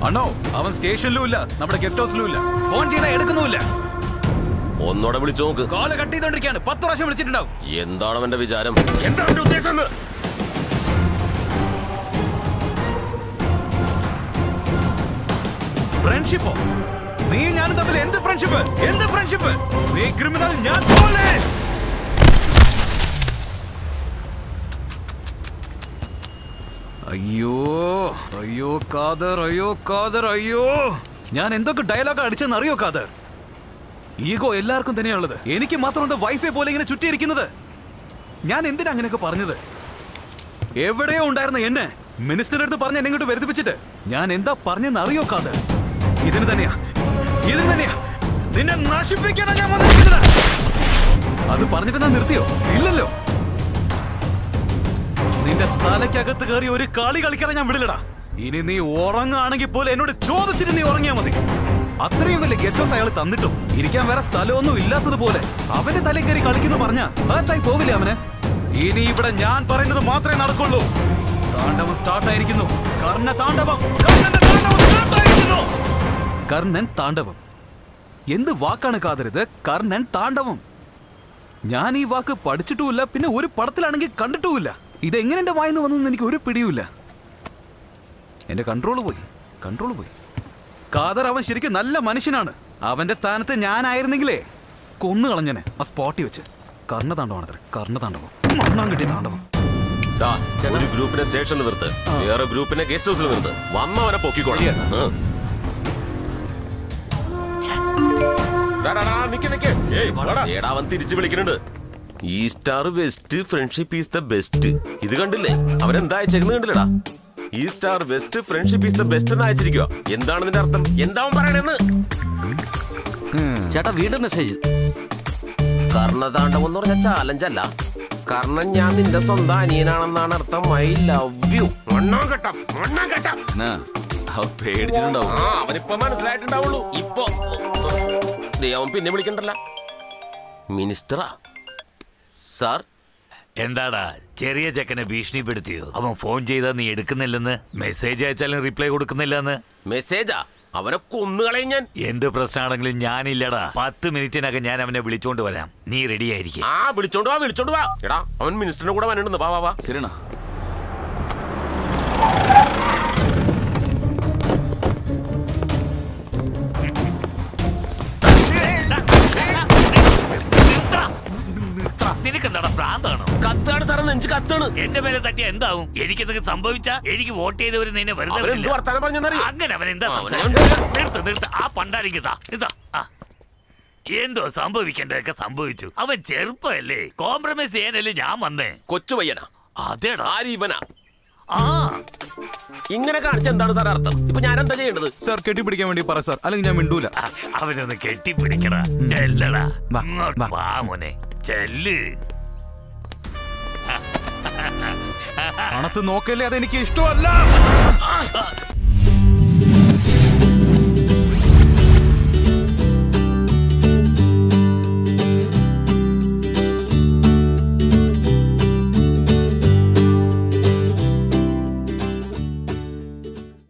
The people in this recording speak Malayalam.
അണ്ണോ അവൻ സ്റ്റേഷനിലും ഇല്ല നമ്മുടെ ഗസ്റ്റ് ഹൗസിലും ഇല്ല ഫോൺ ചെയ്താൽ എടുക്കുന്നുമില്ല ഒന്നോടെ വിളിച്ചു നോക്ക് കോള് കട്ട് ചെയ്തോണ്ടിരിക്കാണ് പത്ത് പ്രാവശ്യം വിളിച്ചിട്ടുണ്ടാവും എന്താണ് അവന്റെ വിചാരം എന്താ അവന്റെ ഉദ്ദേശം എന്ന്? ഫ്രണ്ട്ഷിപ്പോ നീ ഞാനും തമ്മിൽ എന്ത് ഫ്രണ്ട്ഷിപ്പ് എന്ത് ഫ്രണ്ട്ഷിപ്പ് നീ ക്രിമിനൽ ഞാൻ പോലീസ് അയ്യോ അയ്യോ കാദർ അയ്യോ കാദർ അയ്യോ ഞാൻ എന്തൊക്കെ ഡയലോഗ് അടിച്ചെന്ന് അറിയോ കാദർ ഈഗോ എല്ലാവർക്കും തന്നെയാണുള്ളത് എനിക്ക് മാത്രം എന്താ വൈഫൈ പോലെ ഇങ്ങനെ ചുറ്റിയിരിക്കുന്നത് ഞാൻ എന്തിനാ അങ്ങനെയൊക്കെ പറഞ്ഞത് എവിടെയോ ഉണ്ടായിരുന്ന എന്നെ മിനിസ്റ്ററുടെ അടുത്ത് പറഞ്ഞ് എന്നെ ഇങ്ങോട്ട് വരുത്തിപ്പിച്ചിട്ട് ഞാൻ എന്താ പറഞ്ഞെന്ന് അറിയോ കാദർ ഇതിന് തന്നെയാ ഇതിന് തന്നെയാ നിന്നെ നശിപ്പിക്കാനാ ഞാൻ വന്നിരിക്കുന്നത് അത് പറഞ്ഞിട്ട് ഞാൻ നിർത്തിയോ ഇല്ലല്ലോ നിന്റെ തലയ്ക്കകത്ത് കയറി ഒരു കളി കളിക്കാൻ ഞാൻ വിടില്ലടാ ഇനി നീ ഉറങ്ങുകയാണെങ്കിൽ പോലും എന്നോട് ചോദിച്ചിട്ട് നീ ഉറങ്ങിയാ മതി അത്രയും വലിയ ഗസ്റ്റ് ഹൗസ് അയാൾ തന്നിട്ടും ഇരിക്കാൻ വേറെ സ്ഥലമൊന്നും ഇല്ലാത്തതുപോലെ അവന്റെ തലയിൽ കയറി കളിക്കുന്നു പറഞ്ഞ ഹേർട്ടായി പോവില്ലേ അവന് ഇനി ഇവിടെ ഞാൻ പറയുന്നത് മാത്രമേ നടക്കുള്ളൂ താണ്ഡവം സ്റ്റാർട്ട് ആയിരിക്കുന്നു കർണ താണ്ഡവം കർണന്റെ താണ്ഡവം start ആയിരിക്കുന്നു. കർണൻ താണ്ഡവം എന്ത് വാക്കാണ് കാതരുത് കർണൻ താണ്ഡവം ഞാൻ ഈ വാക്ക് പഠിച്ചിട്ടുമില്ല പിന്നെ ഒരു പടത്തിലാണെങ്കിൽ കണ്ടിട്ടുമില്ല ഇതെങ്ങനെ എന്റെ വായിന്ന് വന്നെന്ന് എനിക്ക് ഒരു പിടിയുമില്ല എന്റെ കൺട്രോൾ പോയി കൺട്രോൾ പോയി കാദർ അവൻ ശരിക്കും നല്ല മനുഷ്യനാണ് അവന്റെ സ്ഥാനത്ത് ഞാനായിരുന്നെങ്കിലേ കൊന്നു കളഞ്ഞനെ ആ സ്പോട്ടി വെച്ച് കർണതാണ്ഡവമാണ് അത്ര കർണതാണ്ഡവം മണ്ണാൻ കിട്ടിയ താണ്ഡവം ദാ, ഒരു ഗ്രൂപ്പിനെ സ്റ്റേഷനിൽ നിർത്ത് വേറെ ഗ്രൂപ്പിനെ ഗസ്റ്റ് ഹൗസിൽ നിർത്ത് വന്നവനെ പൊക്കിക്കോളാം ആ. ഡാ, ഡാ, ഡാ, നിക്ക്, നിക്ക്. ഏയ്, വാടാ. ഏടാ, അവൻ തിരിച്ചു വിളിക്കുന്നുണ്ട് ഈ star west friendship is the best ഇത് കണ്ടില്ലേ അവരെന്താ അയച്ചേക്കുന്നത് കണ്ടില്ലടാ ഈ star west friendship is the best എന്ന് അയച്ചിരിക്കുക എന്താണ് ഇതിന്റെ അർത്ഥം എന്താ അവൻ പറയണെന്ന് ചേട്ടാ വീണ്ടും മെസ്സേജ് കർണതാണ്ഡവം എന്ന് പറഞ്ഞ ചാലഞ്ചല്ല കർണൻ ഞാൻ നിന്റെ സ്വന്തം അനിയനാണെന്നാണ് അർത്ഥം ഐ ലവ് യു മണ്ണാൻ കെട്ടാം മണ്ണാൻ കെട്ടാം പേടിച്ചിട്ടുണ്ടാവും ആ അവനിപ്പോ മനസ്സിലായിട്ടുണ്ടാവുള്ളൂ ഇപ്പൊ ദേ, അവൻ പിന്നെ വിളിക്കണ്ടല്ല മിനിസ്റ്ററാ സാർ എന്താടാ ചെറിയ ചെക്കനെ ഭീഷണിപ്പെടുത്തിയോ അവൻ ഫോൺ ചെയ്താൽ നീ എടുക്കുന്നില്ലെന്ന് മെസ്സേജ് അയച്ചാലും റിപ്ലൈ കൊടുക്കുന്നില്ലെന്ന് മെസ്സേജാ അവനെ കൊന്നുകളയും ഞാൻ എന്ത് പ്രശ്നമാണെങ്കിലും ഞാനില്ലടാ പത്ത് മിനിറ്റിനകം ഞാൻ അവനെ വിളിച്ചോണ്ട് വരാം നീ റെഡി ആയിരിക്കും ആ വിളിച്ചോണ്ട് വാ വിളിച്ചോണ്ട് വാ എടാ അവൻ മിനിസ്റ്ററിന്റെ കൂടെ വന്നിട്ടുണ്ട് വാ വാ വാ ശരിണ നിനക്കെന്താടാ ഭ്രാന്താണോ കത്താണ് സാറേ നെഞ്ച് കത്താണ് എന്റെ പേരെ തട്ടിയ എന്താവും എനിക്ക് എന്തെങ്കിലും സംഭവിച്ചാ എനിക്ക് വോട്ട് ചെയ്തവര് നിന്നെ വെറുതെ അവരെന്ത് വിടില്ല. വർത്താനം പറഞ്ഞെന്നറിയോ അങ്ങനെ അവൻ എന്താ ആ, സംസാരിച്ചത്? നിർത്ത് നിർത്ത് ആ പണ്ടാരിക്കതാ ഇതാ ആ. എന്തോ സംഭവിക്കേണ്ടതൊക്കെ സംഭവിച്ചു അവൻ ചെറുപ്പമല്ലേ കോംപ്രമൈസ് ചെയ്യാനല്ലേ ഞാൻ വന്നേ കൊച്ചു പയ്യനാ അതേടാ ആര് ഇവനാ ആ ഇങ്ങനെ കാണിച്ച എന്താണ് സാർ അർത്ഥം ഇപ്പൊ ഞാൻ എന്താ ചെയ്യേണ്ടത് സാർ കെട്ടിപ്പിടിക്കാൻ വേണ്ടി പറ സാർ അല്ലെങ്കിൽ ഞാൻ മിണ്ടൂല ആ, അവനൊന്ന് കെട്ടിപ്പിടിക്കടാ ചെല്ലടാ വാ, ഇങ്ങോട്ട് വാ. വാ മോനെ ചെല്ല് അണത്ത് നോക്കല്ലേ അതെനിക്ക് ഇഷ്ടമല്ല